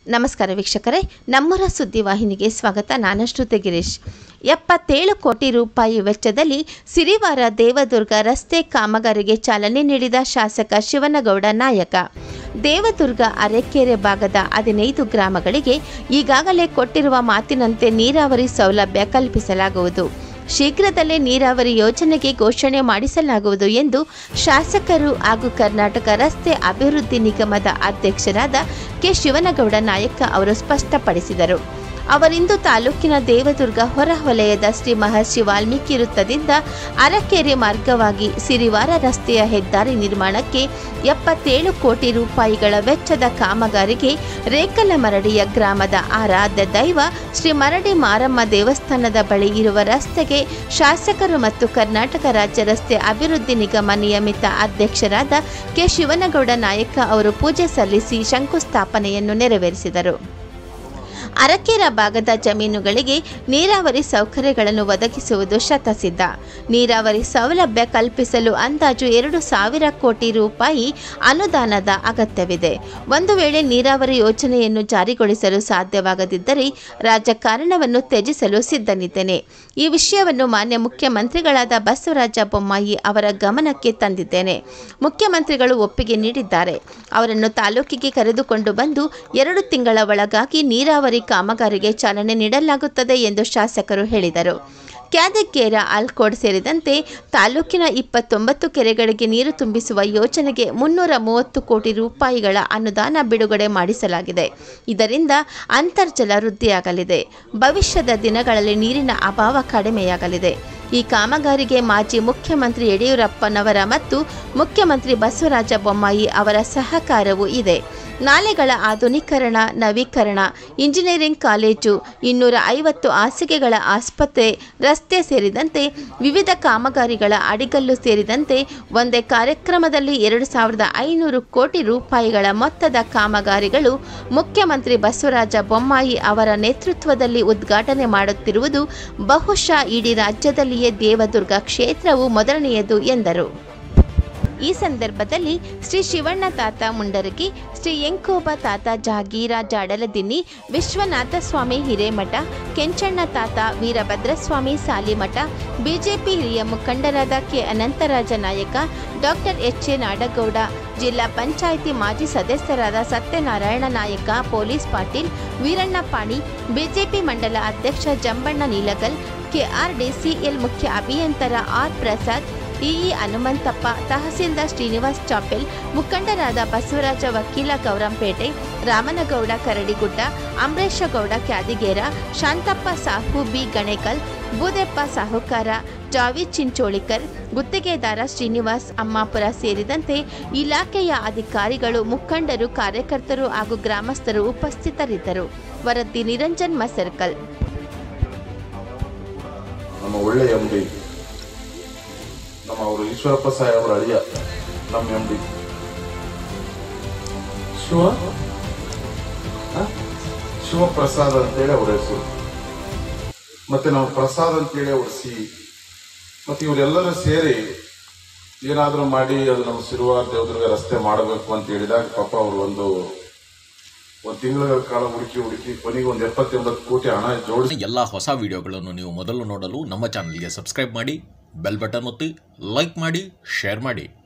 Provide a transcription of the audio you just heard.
ನಮಸ್ಕಾರ ವೀಕ್ಷಕರೇ ನಮ್ಮೂರ ಸುದ್ದಿವಾಹಿನಿಗೆ ಸ್ವಾಗತ ನಾನು ಶ್ರುತಿ ಗಿರೀಶ್ ಎಪ್ಪತ್ತೇಳು ಕೋಟಿ ರೂಪಾಯಿ ವೆಚ್ಚದಲ್ಲಿ ಸಿರಿವಾರ ದೇವದುರ್ಗ ರಸ್ತೆ ಕಾಮಗಾರಿಗೆ ಚಾಲನೆ ನೀಡಿದ ಶಾಸಕ ಶಿವನಗೌಡ ನಾಯಕ ದೇವದುರ್ಗ ಅರೆಕೆರೆ ಭಾಗದ ಹದಿನೈದು ಗ್ರಾಮಗಳಿಗೆ ಈಗಾಗಲೇ ಕೊಟ್ಟಿರುವ ಮಾತಿನಂತೆ ನೀರಾವರಿ ಸೌಲಭ್ಯ ಕಲ್ಪಿಸಲಾಗುವುದು ಶೀಘ್ರದಲ್ಲೇ ನೀರಾವರಿ ಯೋಜನೆಗೆ ಘೋಷಣೆ ಮಾಡಿಸಲಾಗುವುದು ಎಂದು ಶಾಸಕರು ಹಾಗೂ ಕರ್ನಾಟಕ ರಸ್ತೆ ಅಭಿವೃದ್ಧಿ ನಿಗಮದ ಅಧ್ಯಕ್ಷರಾದ ಕೆ ಶಿವನಗೌಡ ನಾಯಕ ಅವರು ಸ್ಪಷ್ಟಪಡಿಸಿದರು ಅವರಿಂದು ತಾಲೂಕಿನ ದೇವದುರ್ಗ ಹೊರವಲಯದ ಶ್ರೀ ಮಹರ್ಷಿ ವಾಲ್ಮೀಕಿ ವೃತ್ತದಿಂದ ಅರಕೆರೆ ಮಾರ್ಗವಾಗಿ ಸಿರಿವಾರ ರಸ್ತೆಯ ಹೆದ್ದಾರಿ ನಿರ್ಮಾಣಕ್ಕೆ ಎಪ್ಪತ್ತೇಳು ಕೋಟಿ ರೂಪಾಯಿಗಳ ವೆಚ್ಚದ ಕಾಮಗಾರಿಗೆ ರೇಕಲಮರಡಿಯ ಗ್ರಾಮದ ಆರಾಧ್ಯ ದೈವ ಶ್ರೀ ಮರಡಿ ಮಾರಮ್ಮ ದೇವಸ್ಥಾನದ ಬಳಿ ಇರುವ ರಸ್ತೆಗೆ ಶಾಸಕರು ಮತ್ತು ಕರ್ನಾಟಕ ರಾಜ್ಯ ರಸ್ತೆ ಅಭಿವೃದ್ಧಿ ನಿಗಮ ನಿಯಮಿತ ಅಧ್ಯಕ್ಷರಾದ ಕೆ ಶಿವನಗೌಡ ನಾಯಕ ಅವರು ಪೂಜೆ ಸಲ್ಲಿಸಿ ಶಂಕುಸ್ಥಾಪನೆಯನ್ನು ನೆರವೇರಿಸಿದರು ಅರಕೇರ ಭಾಗದ ಜಮೀನುಗಳಿಗೆ ನೀರಾವರಿ ಸೌಕರ್ಯಗಳನ್ನು ಒದಗಿಸುವುದು ಶತಸಿದ್ಧ ನೀರಾವರಿ ಸೌಲಭ್ಯ ಕಲ್ಪಿಸಲು ಅಂದಾಜು ಎರಡು ಸಾವಿರ ಕೋಟಿ ರೂಪಾಯಿ ಅನುದಾನದ ಅಗತ್ಯವಿದೆ ಒಂದು ವೇಳೆ ನೀರಾವರಿ ಯೋಜನೆಯನ್ನು ಜಾರಿಗೊಳಿಸಲು ಸಾಧ್ಯವಾಗದಿದ್ದರೆ ರಾಜಕಾರಣವನ್ನು ತ್ಯಜಿಸಲು ಸಿದ್ಧನಿದ್ದೇನೆ ಈ ವಿಷಯವನ್ನು ಮಾನ್ಯ ಮುಖ್ಯಮಂತ್ರಿಗಳಾದ ಬಸವರಾಜ ಬೊಮ್ಮಾಯಿ ಅವರ ಗಮನಕ್ಕೆ ತಂದಿದ್ದೇನೆ ಮುಖ್ಯಮಂತ್ರಿಗಳು ಒಪ್ಪಿಗೆ ನೀಡಿದ್ದಾರೆ ಅವರನ್ನು ತಾಲೂಕಿಗೆ ಕರೆದುಕೊಂಡು ಬಂದು ಎರಡು ತಿಂಗಳ ಒಳಗಾಗಿ ನೀರಾವರಿ ಕಾಮಗಾರಿಗೆ ಚಾಲನೆ ನೀಡಲಾಗುತ್ತದೆ ಎಂದು ಶಾಸಕರು ಹೇಳಿದರು ಕ್ಯಾದಕೇರ ಆಲ್ಕೋಡ್ ಸೇರಿದಂತೆ ತಾಲೂಕಿನ ಇಪ್ಪತ್ತೊಂಬತ್ತು ಕೆರೆಗಳಿಗೆ ನೀರು ತುಂಬಿಸುವ ಯೋಜನೆಗೆ ಮುನ್ನೂರ ಮೂವತ್ತು ಕೋಟಿ ರೂಪಾಯಿಗಳ ಅನುದಾನ ಬಿಡುಗಡೆ ಮಾಡಿಸಲಾಗಿದೆ ಇದರಿಂದ ಅಂತರ್ಜಲ ವೃದ್ಧಿಯಾಗಲಿದೆ ಭವಿಷ್ಯದ ದಿನಗಳಲ್ಲಿ ನೀರಿನ ಅಭಾವ ಕಡಿಮೆಯಾಗಲಿದೆ ಈ ಕಾಮಗಾರಿಗೆ ಮಾಜಿ ಮುಖ್ಯಮಂತ್ರಿ ಯಡಿಯೂರಪ್ಪನವರ ಮತ್ತು ಮುಖ್ಯಮಂತ್ರಿ ಬಸವರಾಜ ಬೊಮ್ಮಾಯಿ ಅವರ ಸಹಕಾರವೂ ಇದೆ ನಾಲೆಗಳ ಆಧುನೀಕರಣ ನವೀಕರಣ ಇಂಜಿನಿಯರಿಂಗ್ ಕಾಲೇಜು ಇನ್ನೂರ ಐವತ್ತು ಹಾಸಿಗೆಗಳ ಆಸ್ಪತ್ರೆ ರಸ್ತೆ ಸೇರಿದಂತೆ ವಿವಿಧ ಕಾಮಗಾರಿಗಳ ಅಡಿಗಲ್ಲು ಸೇರಿದಂತೆ ಒಂದೇ ಕಾರ್ಯಕ್ರಮದಲ್ಲಿ ಎರಡು ಸಾವಿರದ ಐನೂರು ಕೋಟಿ ರೂಪಾಯಿಗಳ ಮೊತ್ತದ ಕಾಮಗಾರಿಗಳು ಮುಖ್ಯಮಂತ್ರಿ ಬಸವರಾಜ ಬೊಮ್ಮಾಯಿ ಅವರ ನೇತೃತ್ವದಲ್ಲಿ ಉದ್ಘಾಟನೆ ಮಾಡುತ್ತಿರುವುದು ಬಹುಶಃ ಇಡೀ ರಾಜ್ಯದಲ್ಲಿಯೇ ದೇವದುರ್ಗ ಕ್ಷೇತ್ರವು ಮೊದಲನೆಯದು ಎಂದರು ಈ ಸಂದರ್ಭದಲ್ಲಿ ಶ್ರೀ ಶಿವಣ್ಣ ತಾತ ಮುಂಡರಗಿ ಶ್ರೀ ಎಂಕೋಬ ತಾತ ಜಹಾಗೀರ ಜಾಡಲದಿನ್ನಿ ವಿಶ್ವನಾಥ ಸ್ವಾಮಿ ಹಿರೇಮಠ ಕೆಂಚಣ್ಣ ತಾತ ವೀರಭದ್ರಸ್ವಾಮಿ ಸಾಲಿಮಠ ಬಿಜೆಪಿ ಹಿರಿಯ ಮುಖಂಡರಾದ ಕೆ ಅನಂತರಾಜ ನಾಯಕ ಡಾಕ್ಟರ್ ಎಚ್ ಎ ನಾಡಗೌಡ ಜಿಲ್ಲಾ ಪಂಚಾಯಿತಿ ಮಾಜಿ ಸದಸ್ಯರಾದ ಸತ್ಯನಾರಾಯಣ ನಾಯಕ ಪೊಲೀಸ್ ಪಾಟೀಲ್ ವೀರಣ್ಣ ಪಾಣಿ ಬಿಜೆಪಿ ಮಂಡಲ ಅಧ್ಯಕ್ಷ ಜಂಬಣ್ಣ ನೀಲಗಲ್ ಕೆಆರ್ಡಿಸಿಎಲ್ ಮುಖ್ಯ ಅಭಿಯಂತರ ಆರ್ ಪ್ರಸಾದ್ ಇಇ ಹನುಮಂತಪ್ಪ ತಹಸೀಲ್ದಾರ್ ಶ್ರೀನಿವಾಸ್ ಚಾಪೆಲ್ ಮುಖಂಡರಾದ ಬಸವರಾಜ ವಕೀಲ ಗೌರಂಪೇಟೆ ರಾಮನಗೌಡ ಕರಡಿಗುಡ್ಡ ಅಂಬರೀಶಗೌಡ ಕ್ಯಾದಿಗೇರ ಶಾಂತಪ್ಪ ಸಾಹು ಬಿ ಗಣೇಕಲ್ ಬೂದೆಪ್ಪ ಸಾಹುಕಾರ ಜಾವೀದ್ ಚಿಂಚೋಳಿಕರ್ ಗುತ್ತಿಗೆದಾರ ಶ್ರೀನಿವಾಸ್ ಅಮ್ಮಾಪುರ ಸೇರಿದಂತೆ ಇಲಾಖೆಯ ಅಧಿಕಾರಿಗಳು ಮುಖಂಡರು ಕಾರ್ಯಕರ್ತರು ಹಾಗೂ ಗ್ರಾಮಸ್ಥರು ಉಪಸ್ಥಿತರಿದ್ದರು ವರದಿ ನಿರಂಜನ್ ಮಸರ್ಕಲ್ ನಮ್ಮ ಒಳ್ಳೆ ಎಂ ಡಿ ನಮ್ಮ ಅವರು ಈಶ್ವರಪ್ಪ ಸಾಯಿ ಅವರ ಅಳಿಯ ನಮ್ಮ ಎಂ ಡಿ ಶಿವ ಹ? ಶಿವಪ್ರಸಾದ್ ಅಂತೇಳಿ ಅವ್ರ ಹೆಸರು ಮತ್ತೆ ನಾವು ಪ್ರಸಾದ್ ಅಂತೇಳಿ ಅವ್ರ ಸಿ ಮತ್ತೆ ಇವರೆಲ್ಲರೂ ಸೇರಿ ಏನಾದರೂ ಮಾಡಿ ಅದು ನಮ್ಮ ಸಿರುವ ದೇವದುರ್ಗ ರಸ್ತೆ ಮಾಡಬೇಕು ಅಂತ ಹೇಳಿದಾಗ ಪಾಪ ಅವರು ಒಂದು ಒಂದು ತಿಂಗಳ ಕಾಲ ಹುಡುಕಿ ಹುಡುಕಿ ಕೊನೆಗೆ ಒಂದು ಎಪ್ಪತ್ತೆಂಬತ್ತು ಕೋಟಿ ಹಣ ಜೋಡಿಸಿ ಎಲ್ಲ ಹೊಸ ವಿಡಿಯೋಗಳನ್ನು ನೀವು ಮೊದಲು ನೋಡಲು ನಮ್ಮ ಚಾನಲ್ಗೆ ಸಬ್ಸ್ಕ್ರೈಬ್ ಮಾಡಿ ಬೆಲ್ ಬಟನ್ ಒತ್ತಿ ಲೈಕ್ ಮಾಡಿ ಶೇರ್ ಮಾಡಿ